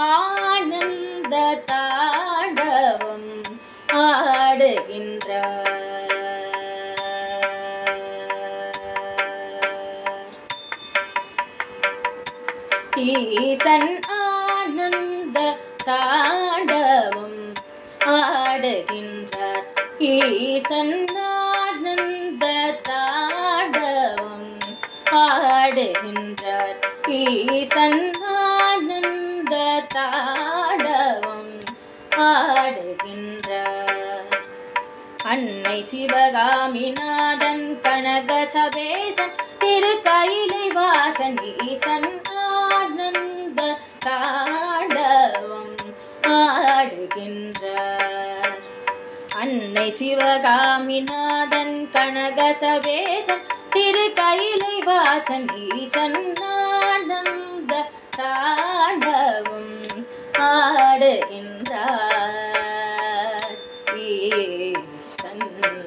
ஆனந்த தாண்டவம் ஆடுகின்றார் ஈசன் ஆனந்த தாண்டவம் ஆடுகின்றார் ஈசன் ஆனந்த தாண்டவம் ஆடுகின்றார் ஈசன் ஆனந்த தாண்டவம் ஆடுகின்றார் அன்னை சிவகாமிநாதன் கனக சபேசன் திரு கைலை வாசன் ஈசன் ஆனந்த தாண்டவம் ஆடுகின்றார் அன்னை சிவகாமிநாதன் கனக சபேசன் திரு கைலை வாசன் ஈசன் ஆனந்த தாண்டவம் ஆடுகின்றார் ஈசன்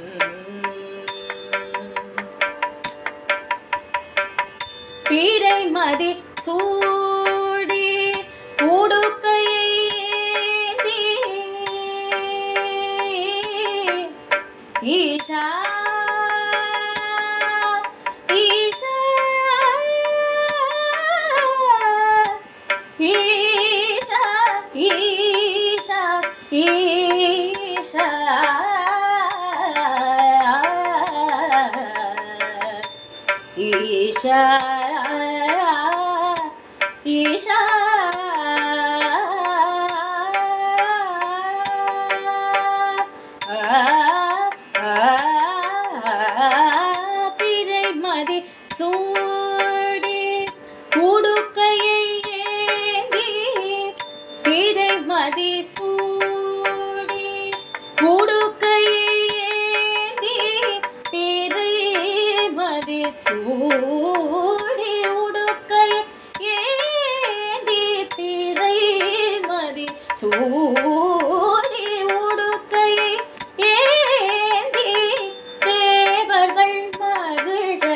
பிறைமதி சூடி உடுக்கையை ஏந்தி ஈஷா ஈஷா ஈஷா ஈஷா ஈஷா ஈஷா ஈஷா பிறைமதி சூடி உடுக்கையை ஏந்தி பிறைமதி சூடி உடுக்கையை ஏந்தி பிறைமதி சூடி உடுக்கையை ஏந்தி பிறைமதி சூடி உடுக்கையை ஏந்தி தேவர்கள் மகிழ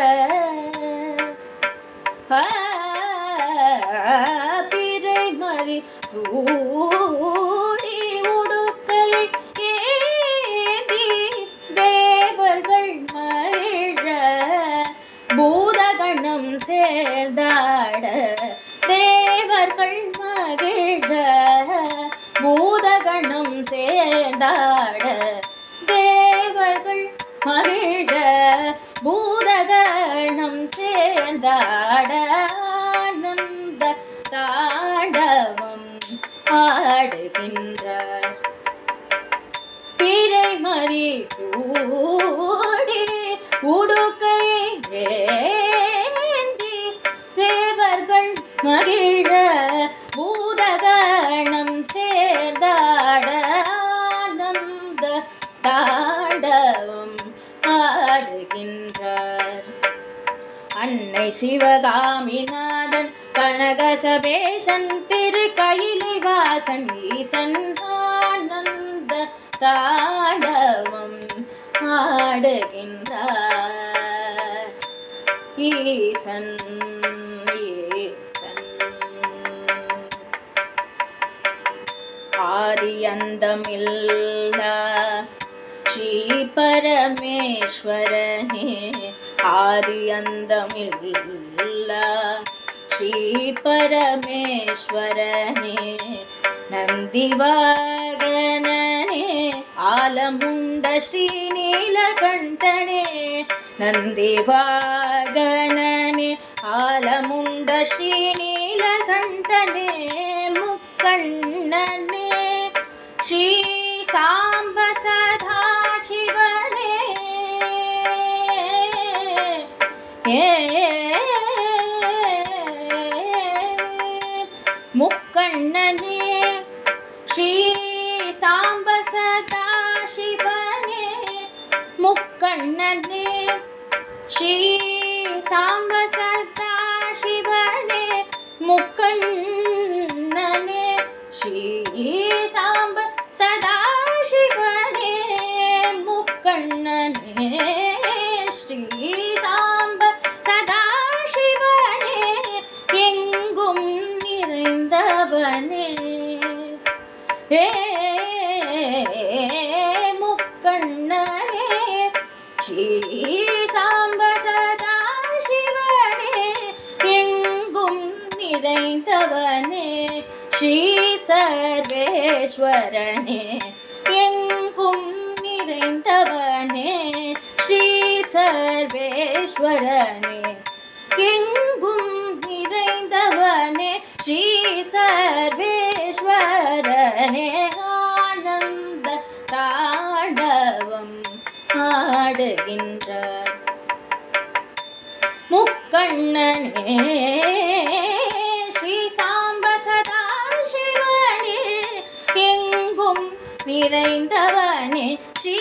பிறைமதி சூடி உடுக்கையை ஏந்தி தேவர்கள் மகிழ பூதகணம் சேர்ந்தாட தேவர்கள் மகிழ பூதகணம் சேர்ந்தாட தேவர்கள் மகிழ பூதகணம் சேர்ந்தாட ஆனந்த தாண்டவம் ஆடுகின்றார் பிறைமதி சூடி உடுக்கையை ஏந்தி தேவர்கள் மகிழ பூதகணம் சேர்ந்தாட ஆனந்த தாண்டவம் ஆடுகின்றார் அன்னை சிவகாமிநாதன் கனகசபேசன் திரு கைலை வாசன் ஈசன் ஆனந்த தாண்டவம் ஆடுகின்றார் ஈசன் ஈசன் ஆதியந்தமில்லா ஸ்ரீ பரமேஸ்வரனே ஆதியந்தமில்லா ஸ்ரீ பரமேஸ்வரனே நந்திவாகனனே ஆலமுண்ட ஸ்ரீநீலகண்டனே நந்திவாகனனே ஆலமுண்ட ஸ்ரீநீலகண்டனே முக்கண்ணனே ஸ்ரீ சாம்ப சதா சிவனே ஏ முக்கண்ணனே ஸ்ரீ சாம்ப சதா சிவனே முக்கண்ணனே ஸ்ரீ சாம்ப சதா சிவனே முக்கண்ணனே ஸ்ரீ சாம்ப சதா சிவனே முக்கண்ணனே ஸ்ரீ சாம்ப சதா சிவனே எங்கும் நிறைந்தவனே ஏ முக்கண்ணனே ஸ்ரீ சாம்ப சதா சிவனே எங்கும் நிறைந்தவனே ஸ்ரீ சர்வேஸ்வரனே எங்கும் நிறைந்தவனே ஸ்ரீ சர்வேஸ்வரனே எங்கும் நிறைந்தவனே ஸ்ரீ சர்வேஸ்வரனே ஆனந்த தாண்டவம் ஆடுகின்ற முக்கண்ணனே ஸ்ரீ சாம்ப சதா சிவனே எங்கும் நிறைந்தவனே ஸ்ரீ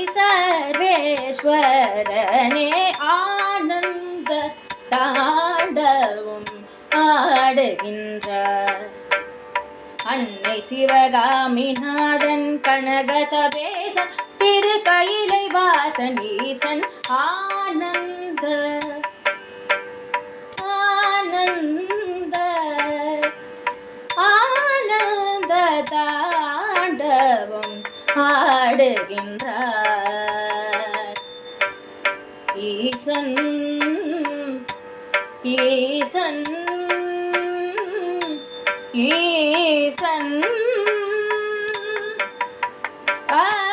சர்வேஸ்வரனே ஆனந்த தாண்டவும் ஆடுகின்றார் அன்னை சிவகாமிநாதன் கனகசபேசன் திரு கைலை வாசன் ஈசன் ஆனந்த ஆனந்த ஆனந்த தாண்டவம் ஆடுகின்றார் ஈசன் ஈசன் ஈசன் ஆ